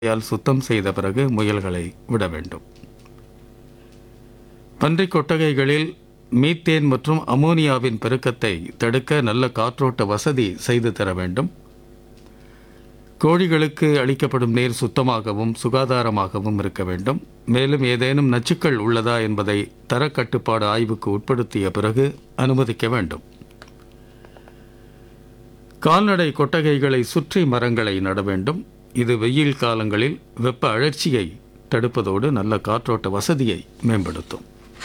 யால் சுத்தம் செய்த பிறகு முயல்களை விட வேண்டும் பன்றிக் கொட்டகைகளில் மீத்தேன் மற்றும் அமோனியாவின் பெருக்கத்தை தடுக்க நல்ல காற்றோட்ட வசதி செய்து தர வேண்டும் கோழிகளுக்கு அளிக்கப்படும் நீர் சுத்தமாகவும் சுகாதாரமாகவும் இருக்க வேண்டும் மேலும் ஏதேனும் நச்சுக்கள் உள்ளதா என்பதை தரக்கட்டுப்பாடு ஆய்வுக்கு உட்படுத்திய பிறகு அனுமதிக்க வேண்டும் கால்நடை கொட்டகைகளை சுற்றி மரங்களை நட வேண்டும் இது வெயில் காலங்களில் வெப்ப அழற்சியை தடுப்பதோடு நல்ல காற்றோட்ட வசதியை மேம்படுத்தும்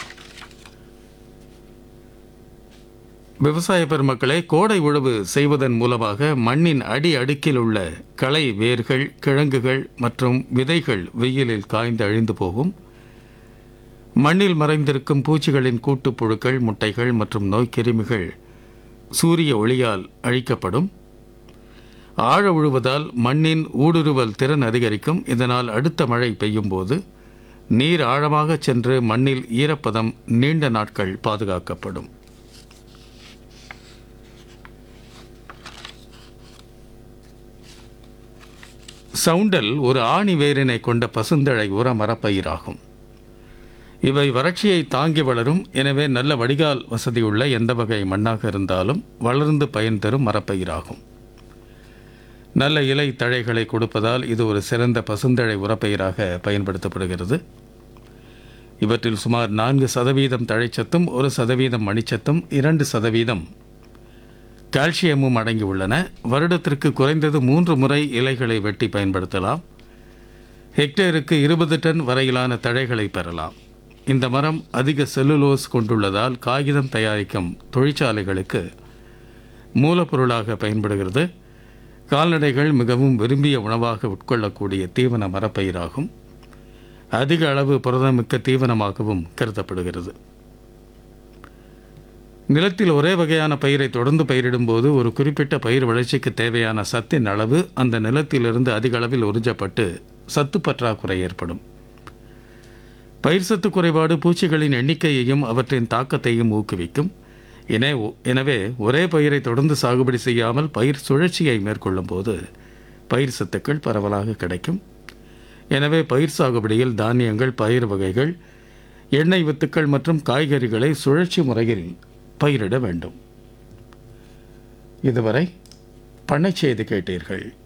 விவசாய பெருமக்களே கோடை உழவு செய்வதன் மூலமாக மண்ணின் அடி அடுக்கில் உள்ள களை வேர்கள் கிழங்குகள் மற்றும் விதைகள் வெயிலில் காய்ந்து அழிந்து போகும் மண்ணில் மறைந்திருக்கும் பூச்சிகளின் கூட்டுப்புழுக்கள் முட்டைகள் மற்றும் நோய்க்கிருமிகள் சூரிய ஒளியால் அழிக்கப்படும் ஆழ உழுவதால் மண்ணின் ஊடுருவல் திறன் அதிகரிக்கும் இதனால் அடுத்த மழை பெய்யும் போது நீர் ஆழமாக சென்று மண்ணில் ஈரப்பதம் நீண்ட நாட்கள் பாதுகாக்கப்படும் சவுண்டல் ஒரு ஆணி வேரினை கொண்ட பசுந்தழை உர மரப்பயிராகும் இவை வறட்சியை தாங்கி வளரும் எனவே நல்ல வடிகால் வசதியுள்ள எந்த வகை மண்ணாக இருந்தாலும் வளர்ந்து பயன் தரும் மரப்பயிராகும் நல்ல இலை தழைகளை கொடுப்பதால் இது ஒரு சிறந்த பசுந்தழை உரப்பயிராக பயன்படுத்தப்படுகிறது இவற்றில் சுமார் நான்கு சதவீதம் தழைச்சத்தும் ஒரு சதவீதம் மணிச்சத்தும் இரண்டு சதவீதம் கால்சியமும் அடங்கியுள்ளன வருடத்திற்கு குறைந்தது மூன்று முறை இலைகளை வெட்டி பயன்படுத்தலாம் ஹெக்டேருக்கு இருபது டன் வரையிலான தழைகளை பெறலாம் இந்த மரம் அதிக செல்லுலோஸ் கொண்டுள்ளதால் காகிதம் தயாரிக்கும் தொழிற்சாலைகளுக்கு மூலப்பொருளாக பயன்படுகிறது கால்நடைகள் மிகவும் விரும்பிய உணவாக உட்கொள்ளக்கூடிய தீவன மரப்பயிராகும் அதிக அளவு புரதமிக்க தீவனமாகவும் கருதப்படுகிறது நிலத்தில் ஒரே வகையான பயிரை தொடர்ந்து பயிரிடும்போது ஒரு குறிப்பிட்ட பயிர் வளர்ச்சிக்கு தேவையான சத்தின் அளவு அந்த நிலத்திலிருந்து அதிக அளவில் உறிஞ்சப்பட்டு சத்து பற்றாக்குறை ஏற்படும் பயிர் சத்து குறைபாடு பூச்சிகளின் எண்ணிக்கையையும் அவற்றின் தாக்கத்தையும் ஊக்குவிக்கும் என எனவே ஒரே பயிரை தொடர்ந்து சாகுபடி செய்யாமல் பயிர் சுழற்சியை மேற்கொள்ளும் போது பயிர் சத்துக்கள் பரவலாக கிடைக்கும் எனவே பயிர் சாகுபடியில் தானியங்கள் பயிர் வகைகள் எண்ணெய் வித்துக்கள் மற்றும் காய்கறிகளை சுழற்சி முறையில் பயிரிட வேண்டும் இதுவரை பண்ணைச் செய்தி கேட்டீர்கள்